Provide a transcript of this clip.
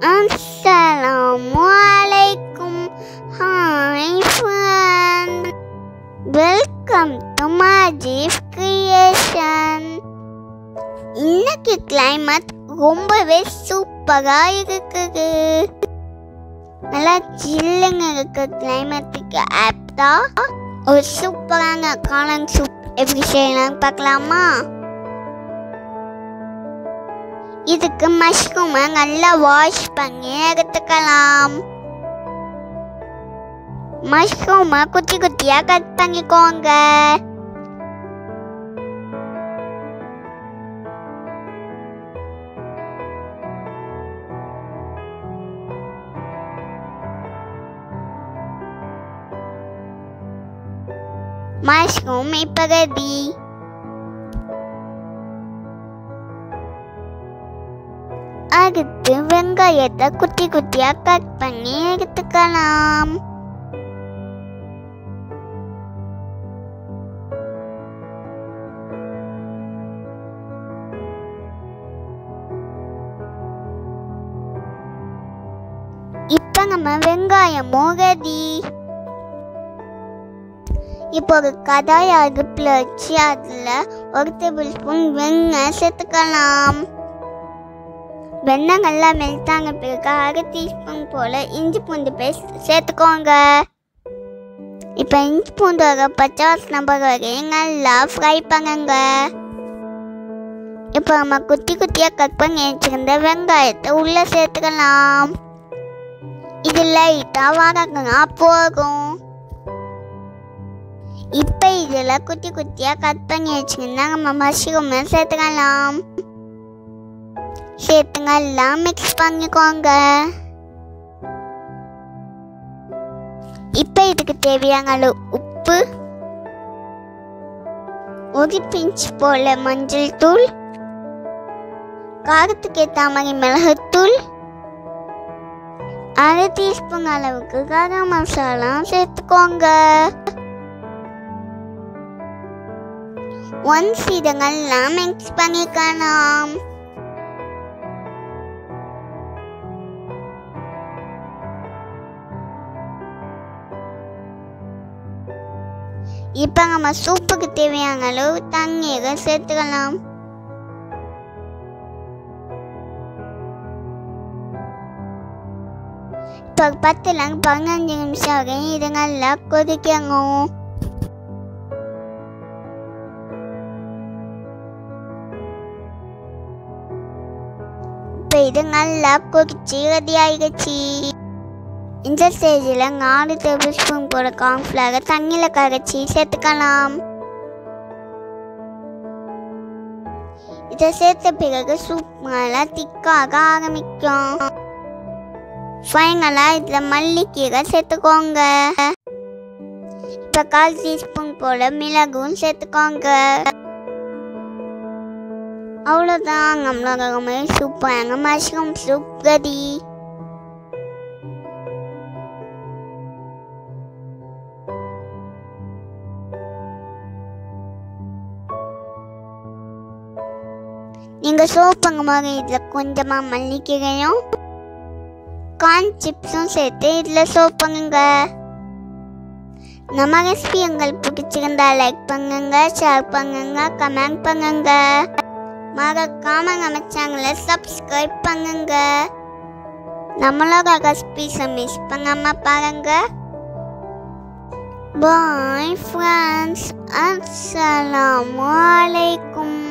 அஸ்ஸலாமு அலைக்கும் hi friend welcome to Majib creation இன்னைக்கு கிளைமேட் ரொம்பவே சூப்பராக இருக்குது நல்லா ஜில்லுங்க இருக்க கிளைமேட்டுக்கு ஆப்டா ஒரு சூப்பரான காளான் சூப் எப்படி செய்யலாம் பார்க்கலாமா இதுக்கு மஷ்ரூமை நல்லா வாஷ் பண்ணி எடுத்துக்கலாம் மஷ்ரூமை குட்டி குட்டியா கட் பண்ணிக்கோங்க மஷ்ரூம் இப்ப ரெடி அடுத்து வெங்காயத்தை குட்டி குட்டியா கட் பண்ணி எடுத்துக்கலாம் இப்ப நம்ம வெங்காயமும் ரெடி இப்போ ஒரு கடாய் அடுப்பில் வச்சு அதில் ஒரு டேபிள் ஸ்பூன் வெண்ணெய் சேர்த்துக்கலாம் வெண்ணெய் நல்லா மெல்ட் ஆன பிறகு அரை டீஸ்பூன் போல் இஞ்சி பூண்டு பேஸ்ட் சேர்த்துக்கோங்க இப்போ இஞ்சி பூண்டோட பச்சை வாசனை போகிற வரையும் நல்லா ஃப்ரை பண்ணுங்க இப்போ நம்ம குட்டி குட்டியாக கட் பண்ணி வச்சுருந்த வெங்காயத்தை உள்ளே சேர்த்துக்கலாம் இது லைட்டாக வதங்கினா போகும் இப்போ இதில் குட்டி குட்டியாக கட் பண்ணி வச்சுருந்தா நம்ம மஷ்ரூமை சேர்த்துக்கலாம் சேர்த்துங்க எல்லாம் மிக்ஸ் பண்ணிக்கோங்க இப்போ இதுக்கு தேவையான அளவு உப்பு ஒரு பிஞ்ச் போல மஞ்சள் தூள் காரத்துக்கு ஏற்ற மாதிரி மிளகுத்தூள் அரை டீஸ்பூன் அளவுக்கு கரம் மசாலா சேர்த்துக்கோங்க ஒன்ஸ் இதெல்லாம் மிக்ஸ் பண்ணிக்கலாம் இப்போ நம்ம சூப்புக்கு தேவையான அளவு தண்ணீரை சேர்த்துக்கலாம் இப்போ பத்துலேருந்து பதினஞ்சு நிமிஷம் வரையும் இது நல்லா கொதிக்கணும் இப்போ இது நல்லா கொதிச்சு ரெடி ஆயிடுச்சு இந்த ஸ்டேஜில் நாலு டேபிள் ஸ்பூன் போல கார்ன்ஃப்ளவரை தண்ணியில் கரைச்சி சேர்த்துக்கலாம் இதை சேர்த்த பிறகு சூப் நல்லா திக்காக ஆரம்பிக்கும் ஃபைனலாக இதில் மல்லிக்கீரை சேர்த்துக்கோங்க இப்போ கால் டீஸ்பூன் போல மிளகும் சேர்த்துக்கோங்க அவ்வளோதான் நம்மளோட ரொம்ப சூப்பரான மஷ்ரூம் சூப் ரெடி நீங்கள் சோப்புங்க மாதிரி இதில் கொஞ்சமாக மல்லிக்கீரையும் கார்ன் சிப்ஸும் சேர்த்து இதில் சோப் பண்ணுங்க நம்ம ரெசிபி உங்களுக்கு பிடிச்சிருந்தா லைக் பண்ணுங்க ஷேர் பண்ணுங்க கமெண்ட் பண்ணுங்க மறக்காம நம்ம சேனலை சப்ஸ்கிரைப் பண்ணுங்க நம்மளோட ரெசிபிஸை மிஸ் பண்ணாம பாருங்க பாய் ஃப்ரெண்ட்ஸ் அஸ்ஸலாமு அலைக்கும்